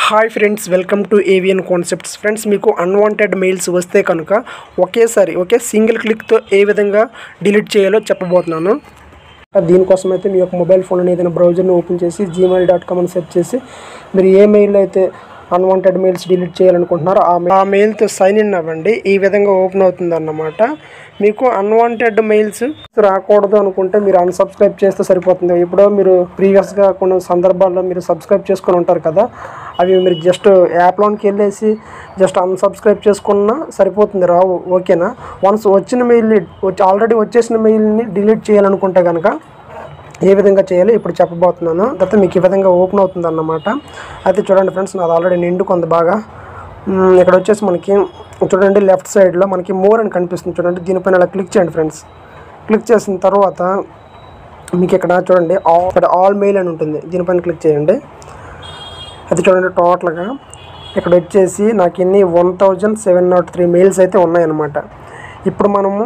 hi friends welcome to Avian Concepts friends మీకు unwanted mails వస్తే కనుక ఒకేసారి ఒకే సింగిల్ క్లిక్తో ఏ విధంగా డిలీట్ చేయాలో చెప్పబోతున్నాను దీనికోసం అయితే మీ యొక్క మొబైల్ ఫోన్ అనేది ఏదైనా బ్రౌజర్ని ఓపెన్ చేసి జీమెయిల్ డాట్ కామ్ అని సెర్చ్ చేసి మీరు ఏ మెయిల్ అయితే అన్వాంటెడ్ మెయిల్స్ డిలీట్ చేయాలనుకుంటున్నారో ఆ మెయిల్ ఆ మెయిల్తో సైన్ ఇన్ అవ్వండి ఈ విధంగా ఓపెన్ అవుతుంది అన్నమాట మీకు అన్వాంటెడ్ మెయిల్స్ రాకూడదు అనుకుంటే మీరు అన్సబ్స్క్రైబ్ చేస్తే సరిపోతుంది ఇప్పుడు మీరు ప్రీవియస్గా కొన్ని సందర్భాల్లో మీరు సబ్స్క్రైబ్ చేసుకొని ఉంటారు కదా అవి మీరు జస్ట్ యాప్లోకి వెళ్ళేసి జస్ట్ అన్సబ్స్క్రైబ్ చేసుకున్నా సరిపోతుంది రావు ఓకేనా వన్స్ వచ్చిన మెయిల్ వచ్చి ఆల్రెడీ వచ్చేసిన మెయిల్ని డిలీట్ చేయాలనుకుంటే కనుక ఏ విధంగా చేయాలో ఇప్పుడు చెప్పబోతున్నాను తర్వాత మీకు ఈ విధంగా ఓపెన్ అవుతుంది అన్నమాట అయితే చూడండి ఫ్రెండ్స్ నాది ఆల్రెడీ నిండుకుంది బాగా మ్మ్, ఇక్కడ వచ్చేసి మనకి చూడండి లెఫ్ట్ సైడ్లో మనకి మోర్ అని కనిపిస్తుంది చూడండి దీనిపైన ఇలా క్లిక్ చేయండి ఫ్రెండ్స్ క్లిక్ చేసిన తర్వాత మీకు ఇక్కడ చూడండి ఆల్ ఇక్కడ ఆల్ మెయిల్ అని ఉంటుంది దీనిపైన క్లిక్ చేయండి అది చూడండి టోటల్గా ఇక్కడ వచ్చేసి నాకు ఇన్ని one thousand seven nought three mails అయితే ఉన్నాయన్నమాట ఇప్పుడు మనము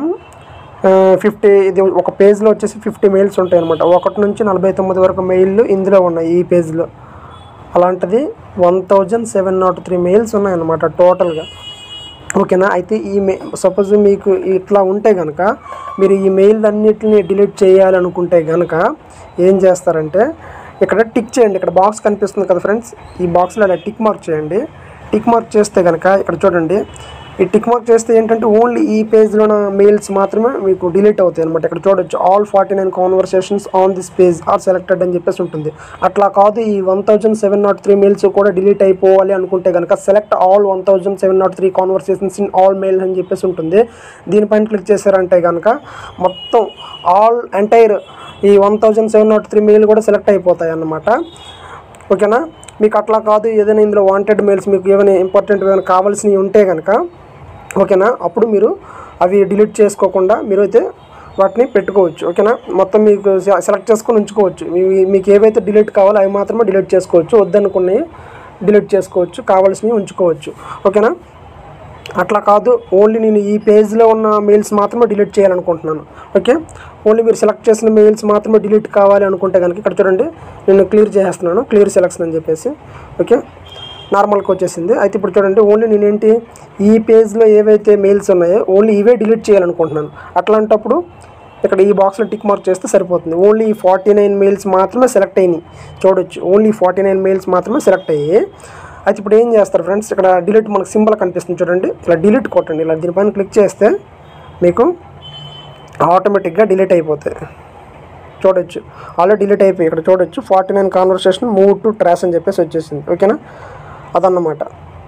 ఫిఫ్టీ ఇది ఒక పేజ్లో వచ్చేసి ఫిఫ్టీ మెయిల్స్ ఉంటాయి అనమాట ఒకటి నుంచి నలభై తొమ్మిది వరకు మెయిల్లు ఇందులో ఉన్నాయి ఈ పేజ్లో అలాంటిది one thousand seven nought three mails ఉన్నాయన్నమాట టోటల్గా ఓకేనా అయితే ఈ మే సపోజ్ మీకు ఇట్లా ఉంటే కనుక మీరు ఈ మెయిల్ అన్నిటిని డిలీట్ చేయాలనుకుంటే కనుక ఏం చేస్తారంటే ఇక్కడ టిక్ చేయండి ఇక్కడ బాక్స్ కనిపిస్తుంది కదా ఫ్రెండ్స్ ఈ బాక్స్లో అలా టిక్ మార్క్ చేయండి టిక్ మార్క్ చేస్తే కనుక ఇక్కడ చూడండి ఈ టిక్ మార్క్ చేస్తే ఏంటంటే ఓన్లీ ఈ పేజ్లో ఉన్న మెయిల్స్ మాత్రమే మీకు డిలీట్ అవుతాయి అనమాట ఇక్కడ చూడొచ్చు all forty nine conversations on this page are selected అని చెప్పేసి ఉంటుంది అట్లా కాదు ఈ one thousand seven nought three mails కూడా డిలీట్ అయిపోవాలి అనుకుంటే కనుక select all one thousand seven nought three conversations in all mail అని చెప్పేసి ఉంటుంది దీనిపైన క్లిక్ చేశారంటే కనుక మొత్తం ఆల్ ఎంటైర్ ఈ one thousand seven nought three mail కూడా సెలెక్ట్ అయిపోతాయి అన్నమాట ఓకేనా మీకు అట్లా కాదు ఏదైనా ఇందులో వాంటెడ్ మెయిల్స్ మీకు ఏమైనా ఇంపార్టెంట్ ఏమైనా కావాల్సినవి ఉంటే కనుక ఓకేనా అప్పుడు మీరు అవి డిలీట్ చేసుకోకుండా మీరు అయితే వాటిని పెట్టుకోవచ్చు ఓకేనా మొత్తం మీకు సె- సెలెక్ట్ చేసుకొని ఉంచుకోవచ్చు మీ- మీకు ఏవైతే డిలీట్ కావాలో అవి మాత్రమే డిలీట్ చేసుకోవచ్చు వద్దనుకున్నవి డిలీట్ చేసుకోవచ్చు కావాల్సినవి ఉంచుకోవచ్చు ఓకేనా అట్లా కాదు ఓన్లీ నేను ఈ పేజ్లో ఉన్న మెయిల్స్ మాత్రమే డిలీట్ చేయాలనుకుంటున్నాను ఓకే ఓన్లీ మీరు సెలెక్ట్ చేసిన మెయిల్స్ మాత్రమే డిలీట్ కావాలి అనుకుంటే కనుక ఇక్కడ చూడండి నేను క్లియర్ చేస్తున్నాను క్లియర్ సెలెక్షన్ అని చెప్పేసి ఓకే నార్మల్కి వచ్చేసింది అయితే ఇప్పుడు చూడండి ఓన్లీ నేనేంటి ఈ పేజ్లో ఏవైతే మెయిల్స్ ఉన్నాయో ఓన్లీ ఇవే డిలీట్ చేయాలనుకుంటున్నాను అట్లాంటప్పుడు ఇక్కడ ఈ బాక్స్లో టిక్ మార్క్ చేస్తే సరిపోతుంది ఓన్లీ ఈ ఫార్టీ నైన్ మెయిల్స్ మాత్రమే సెలెక్ట్ అయినాయి చూడొచ్చు ఓన్లీ ఫార్టీ నైన్ మెయిల్స్ మాత్రమే సెలెక్ట్ అయ్యాయి అయితే ఇప్పుడు ఏం చేస్తారు ఫ్రెండ్స్ ఇక్కడ డిలీట్ మనకు సింబల్ కనిపిస్తుంది చూడండి ఇలా డిలీట్ కొట్టండి ఇలా దీనిపైన క్లిక్ చేస్తే మీకు ఆటోమేటిక్గా డిలీట్ అయిపోతాయి చూడొచ్చు ఆల్రెడీ డిలీట్ అయిపోయి ఇక్కడ చూడొచ్చు forty nine conversation move to trash అని చెప్పేసి వచ్చేసింది ఓకేనా అదన్నమాట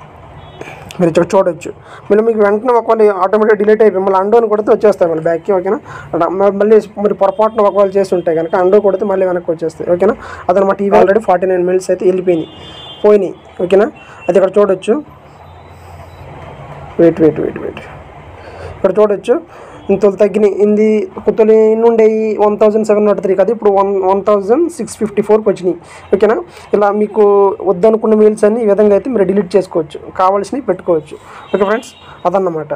మీరు ఇక్కడ చూడొచ్చు మీరు మీకు వెంటనే ఒకవేళ ఆటోమేటిక్ డిలీట్ అయిపోయి మళ్ళీ అండో అని కొడితే వచ్చేస్తాయి మళ్ళీ బ్యాక్కి ఓకేనా అలా మ- మళ్ళీ మీరు పొరపాటున ఒకవేళ చేసి ఉంటే కనుక అండో కొడితే మళ్ళీ వెనక్కి వచ్చేస్తాయి ఓకేనా అదనమాట ఇవి ఆల్రెడీ ఫార్టీ నైన్ మినిట్స్ అయితే వెళ్ళిపోయినాయి పోయినాయి ఓకేనా అది ఇక్కడ చూడొచ్చు వెయిట్ వెయిట్ వెయిట్ వెయిట్ ఇక్కడ చూడొచ్చు ఇంతలు తగ్గినాయి ఇంది కొత్తలు ఎన్ని ఉండేవి one thousand seven nought three కదా ఇప్పుడు one one thousand six fifty ఫోర్కి వచ్చినాయి ఓకేనా ఇలా మీకు వద్దనుకున్న మెయిల్స్ అన్ని ఈ విధంగా అయితే మీరు డిలీట్ చేసుకోవచ్చు కావాల్సినవి పెట్టుకోవచ్చు ఓకే ఫ్రెండ్స్ అదన్నమాట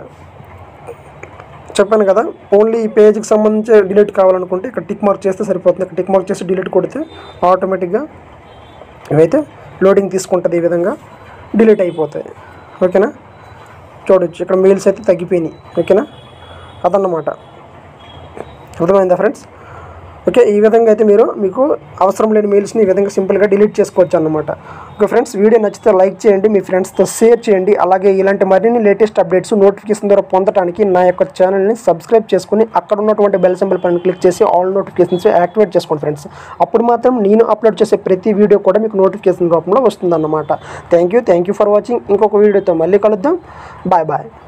చెప్పాను కదా ఓన్లీ ఈ పేజ్కి సంబంధించి డిలీట్ కావాలనుకుంటే ఇక్కడ టిక్ మార్క్ చేస్తే సరిపోతుంది ఇక్కడ టిక్ మార్క్ చేసి డిలీట్ కొడితే ఆటోమేటిక్గా ఇవైతే లోడింగ్ తీసుకుంటుంది ఈ విధంగా డిలీట్ అయిపోతాయి ఓకేనా చూడొచ్చు ఇక్కడ మెయిల్స్ అయితే తగ్గిపోయినాయి ఓకేనా అదన్నమాట అర్థమైందా ఫ్రెండ్స్ ఓకే ఈ విధంగా అయితే మీరు మీకు అవసరం లేని మెయిల్స్ని ఈ విధంగా సింపుల్గా డిలీట్ చేసుకోవచ్చు అన్నమాట ఓకే ఫ్రెండ్స్ వీడియో నచ్చితే లైక్ చేయండి మీ ఫ్రెండ్స్తో షేర్ చేయండి అలాగే ఇలాంటి మరిన్ని లేటెస్ట్ అప్డేట్స్ నోటిఫికేషన్ ద్వారా పొందడానికి నా యొక్క ఛానల్ని సబ్స్క్రైబ్ చేసుకుని అక్కడ ఉన్నటువంటి బెల్ సింబల్ పైన క్లిక్ చేసి ఆల్ నోటిఫికేషన్స్ యాక్టివేట్ చేసుకోండి ఫ్రెండ్స్ అప్పుడు మాత్రం నేను అప్లోడ్ చేసే ప్రతి వీడియో కూడా మీకు నోటిఫికేషన్ రూపంలో వస్తుందన్నమాట thank you thank you for watching ఇంకొక వీడియోతో మళ్ళీ కలుద్దాం బాయ్ బాయ్